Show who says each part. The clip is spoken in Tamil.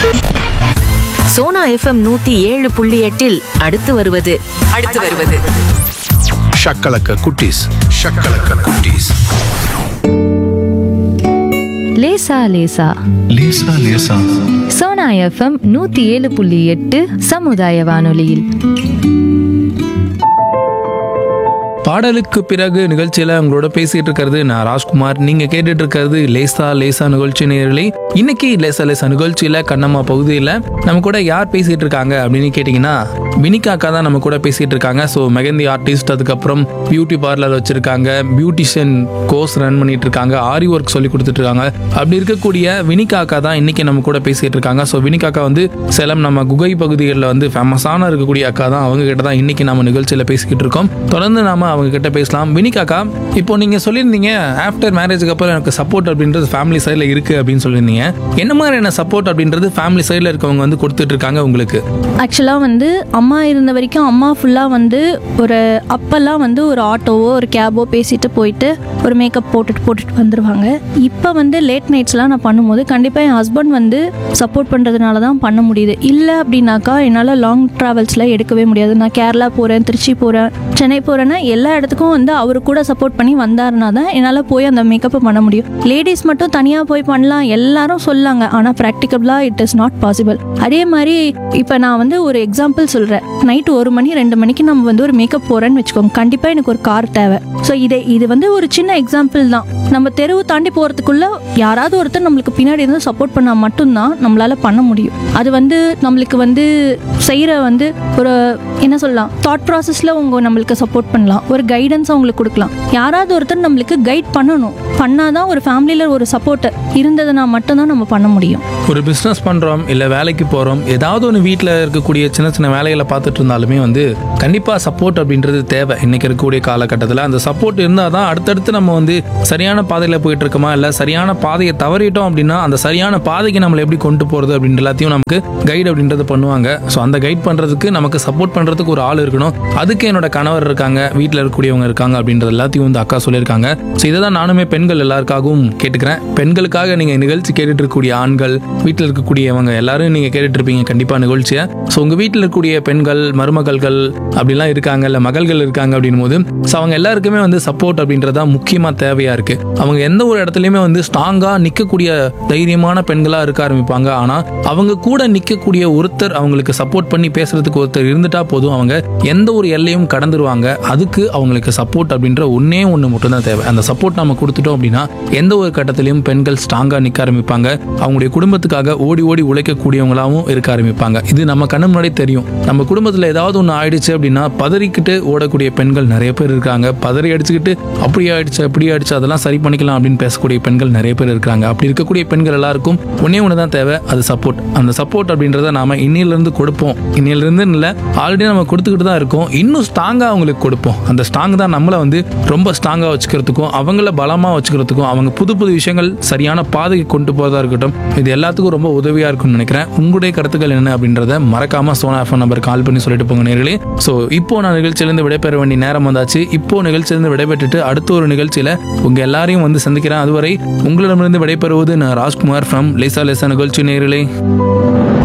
Speaker 1: சோனா எஃப்எம் நூத்தி ஏழு புள்ளி எட்டில் அடுத்து வருவது அடுத்து வருவது
Speaker 2: ஷக்கலக்க குட்டீஸ் ஷக்கலக்க குட்டீஸ்
Speaker 3: லேசா லேசா
Speaker 2: லேசா லேசா
Speaker 3: சோனா எஃப்எம் நூத்தி ஏழு புள்ளி எட்டு சமுதாய வானொலியில்
Speaker 4: பாடலுக்கு பிறகு நிகழ்ச்சியில உங்களோட பேசிட்டு இருக்கிறது நான் ராஜ்குமார் நீங்க கேட்டுட்டு இருக்கிறது லேசா லேசா நிகழ்ச்சி நேரலை இன்னைக்கு லேசா லேசா நிகழ்ச்சியில கண்ணம்மா பகுதியில் நம்ம கூட யார் பேசிட்டு இருக்காங்க அப்படின்னு கேட்டிங்கன்னா வினிகா அக்கா தான் நம்ம கூட பேசிட்டு இருக்காங்க ஸோ மெகந்தி ஆர்டிஸ்ட் அதுக்கப்புறம் பியூட்டி பார்லர் வச்சிருக்காங்க பியூட்டிஷியன் கோர்ஸ் ரன் பண்ணிட்டு இருக்காங்க ஆரி ஒர்க் சொல்லி கொடுத்துட்டு இருக்காங்க அப்படி இருக்கக்கூடிய வினிகா அக்கா தான் இன்னைக்கு நம்ம கூட பேசிட்டு இருக்காங்க ஸோ வினிகா அக்கா வந்து சேலம் நம்ம குகை பகுதிகளில் வந்து ஃபேமஸான இருக்கக்கூடிய அக்கா தான் அவங்க கிட்ட தான் இன்னைக்கு நம்ம நிகழ்ச்சியில் பேசிக்கிட்டு இருக்கோம் தொடர்ந்து நாம அவங்க கிட்ட பேசலாம் வினிகா அக்கா இப்போ நீங்க சொல்லியிருந்தீங்க ஆஃப்டர் மேரேஜுக்கு அப்புறம் எனக்கு சப்போர்ட் அப்படின்றது ஃபேமிலி சைடில் இருக்கு அப்படின்னு சொல்லியிருந்தீங்க என்ன மாதிரியான சப்போர்ட் அப்படின்றது ஃபேமிலி சைடில் இருக்கவங்க வந்து கொடுத்துட்டு இருக்காங்க உங்களுக்கு
Speaker 5: ஆக்சுவலாக வந்து அம்மா இருந்த வரைக்கும் அம்மா ஃபுல்லாக வந்து ஒரு அப்போல்லாம் வந்து ஒரு ஆட்டோவோ ஒரு கேபோ பேசிட்டு போயிட்டு ஒரு மேக்கப் போட்டுட்டு போட்டுட்டு வந்துடுவாங்க இப்போ வந்து லேட் நைட்ஸ்லாம் நான் பண்ணும்போது கண்டிப்பாக என் ஹஸ்பண்ட் வந்து சப்போர்ட் பண்ணுறதுனால தான் பண்ண முடியுது இல்லை அப்படின்னாக்கா என்னால் லாங் ட்ராவல்ஸில் எடுக்கவே முடியாது நான் கேரளா போகிறேன் திருச்சி போகிறேன் சென்னை போகிறேன்னா எல்லா இடத்துக்கும் வந்து அவர் கூட சப்போர்ட் பண்ணி வந்தாருனா தான் என்னால் போய் அந்த மேக்கப்பை பண்ண முடியும் லேடிஸ் மட்டும் தனியாக போய் பண்ணலாம் எல்லாரும் சொல்லாங்க ஆனால் ப்ராக்டிக்கபிளாக இட் இஸ் நாட் பாசிபிள் அதே மாதிரி இப்போ நான் வந்து ஒரு எக்ஸாம்பிள் சொல்கிறேன் நைட்டு ஒரு மணி ரெண்டு மணிக்கு நம்ம வந்து ஒரு மேக்கப் போகிறேன்னு வச்சுக்கோங்க கண்டிப்பாக எனக்கு ஒரு கார் தேவை ஸோ இதை இது வந்து ஒரு சின்ன எக்ஸாம்பிள் தான் நம்ம தெருவு தாண்டி போகிறதுக்குள்ள யாராவது ஒருத்தர் நம்மளுக்கு பின்னாடி இருந்து சப்போர்ட் பண்ணால் மட்டும்தான் நம்மளால பண்ண முடியும் அது வந்து நம்மளுக்கு வந்து செய்கிற வந்து ஒரு என்ன சொல்லலாம் தாட் ப்ராசஸில் அவங்க நம்மளுக்கு சப்போர்ட் பண்ணலாம் ஒரு கைடன்ஸ் அவங்களுக்கு கொடுக்கலாம் யாராவது ஒருத்தர் நம்மளுக்கு கைட் பண்ணணும் பண்ணாதான் ஒரு ஃபேமிலியில் ஒரு சப்போர்ட் இருந்ததுன்னா மட்டும்தான் நம்ம பண்ண முடியும்
Speaker 4: ஒரு பிஸ்னஸ் பண்ணுறோம் இல்லை வேலைக்கு போகிறோம் ஏதாவது ஒன்று வீட்டில் இருக்கக்கூடிய சின்ன சின்ன வேலைகளை பார்த்துட்டு இருந்தாலுமே வந்து கண்டிப்பாக சப்போர்ட் அப்படின்றது தேவை இன்னைக்கு இருக்கக்கூடிய காலகட்டத்தில் அந்த சப்போர்ட் இருந்தால் தான் அடுத்தடுத்து நம்ம வந்து சரியான பாதையில் போயிட்டு இருக்கோமா இல்லை சரியான பாதையை தவறிட்டோம் அப்படின்னா அந்த சரியான பாதைக்கு நம்மளை எப்படி கொண்டு போகிறது அப்படின்ற எல்லாத்தையும் நமக்கு கைடு அப்படின்றது பண்ணுவாங்க ஸோ அந்த கைட் பண்ணுறதுக்கு நமக்கு சப்போர்ட் பண்ணுறதுக்கு ஒரு ஆள் இருக்கணும் அதுக்கு என்னோட கணவர் இருக்காங்க வீட்டில் இருக்கக்கூடியவங்க இருக்காங்க அப்படின்றது எல்லாத்தையும் வந்து அக்கா சொல்லியிருக்காங்க ஸோ இதை தான் நானுமே பெண்கள் எல்லாருக்காகவும் கேட்டுக்கிறேன் பெண்களுக்காக நீங்கள் நிகழ்ச்சி கேட்டுட்டு இருக்கக்கூடிய ஆண்கள் வீட்டில் இருக்கக்கூடியவங்க எல்லாரும் நீங்கள் கேட்டுட்டு இருப்பீங்க கண்டிப்பாக நிகழ்ச்சியை ஸோ உங்கள் வீட்டில் இருக்கக்கூடிய பெண்கள் மருமகள்கள் அப்படிலாம் இருக்காங்க இல்லை மகள்கள் இருக்காங்க அப்படின் போது ஸோ அவங்க எல்லாருக்குமே வந்து சப்போர்ட் அப்படின்றது தான் முக்கியமாக தேவையாக இருக்குது அவங்க எந்த ஒரு இடத்துலையுமே வந்து ஸ்ட்ராங்காக நிற்கக்கூடிய தைரியமான பெண்களாக இருக்க ஆரம்பிப்பாங்க ஆனால் அவங்க கூட நிற்கக்கூடிய ஒருத்தர் அவங்களுக்கு சப்போர்ட் பண்ணி பேசுறதுக்கு ஒருத்தர் இருந்துட்டா போதும் அவங்க எந்த ஒரு எல்லையும் கடந்துருவாங்க அதுக்கு அவங்களுக்கு சப்போர்ட் அப்படின்ற ஒன்னே ஒன்று மட்டும்தான் தேவை அந்த சப்போர்ட் நம்ம கொடுத்துட்டோம் அப்படின்னா எந்த ஒரு கட்டத்திலையும் பெண்கள் ஸ்ட்ராங்காக நிற்க ஆரம்பிப்பாங்க அவங்களுடைய குடும்பத்துக்காக ஓடி ஓடி உழைக்கக்கூடியவங்களாகவும் இருக்க ஆரம்பிப்பாங்க இது நம்ம கண்ணு முன்னாடி தெரியும் நம்ம குடும்பத்தில் ஏதாவது ஒன்று ஆயிடுச்சு அப்படின்னா பதறிக்கிட்டு ஓடக்கூடிய பெண்கள் நிறைய பேர் இருக்காங்க பதறி அடிச்சுக்கிட்டு அப்படி ஆயிடுச்சு அப்படி ஆயிடுச்சு அதெல்லாம் சரி பண்ணிக்கலாம் அப்படின்னு பேசக்கூடிய பெண்கள் நிறைய பேர் இருக்காங்க அப்படி இருக்கக்கூடிய பெண்கள் எல்லாருக்கும் ஒன்னே ஒன்று தான் தேவை அது சப்போர்ட் அந்த சப்போர்ட் அப்படின்றத நாம இன்னிலிருந்து கொடுப்போம் இன்னிலிருந்து இல்லை ஆல்ரெடி நம்ம கொடுத்துக்கிட்டு தான் இருக்கோம் இன்னும் ஸ்ட்ராங்காக அவங்களுக்கு கொடுப்போம் அந்த ஸ்ட்ராங் தான் நம்மளை வந்து ரொம்ப ஸ்ட்ராங்காக வச்சுக்கிறதுக்கும் அவங்கள பலமாக வச்சுக்கிறதுக்கும் அவங்க புது புது விஷயங்கள் சரியான பாதைக்கு கொண்டு போகிறதா இருக்கட்டும் இது எல்லாத்துக்கும் ரொம்ப உதவியாக இருக்கும்னு நினைக்கிறேன் உங்களுடைய கருத்துக்கள் என்ன அப்படின்றத மறக்காம சோனா எஃப்எம் நம்பர் கால் பண்ணி சொல்லிட்டு போங்க நேர்களே ஸோ இப்போ நான் நிகழ்ச்சியிலேருந்து விடைபெற வேண்டிய நேரம் வந்தாச்சு இப்போ நிகழ்ச்சியிலேருந்து விடைபெற்றுட்டு அடுத்த ஒரு நிகழ்ச்சியில் உங்கள் எல்லாரையும் வந்து சந்திக்கிறேன் அதுவரை உங்களிடமிருந்து விடைபெறுவது நான் ராஜ்குமார் ஃப்ரம் லேசா லேசா நிகழ்ச்சி நேர்களே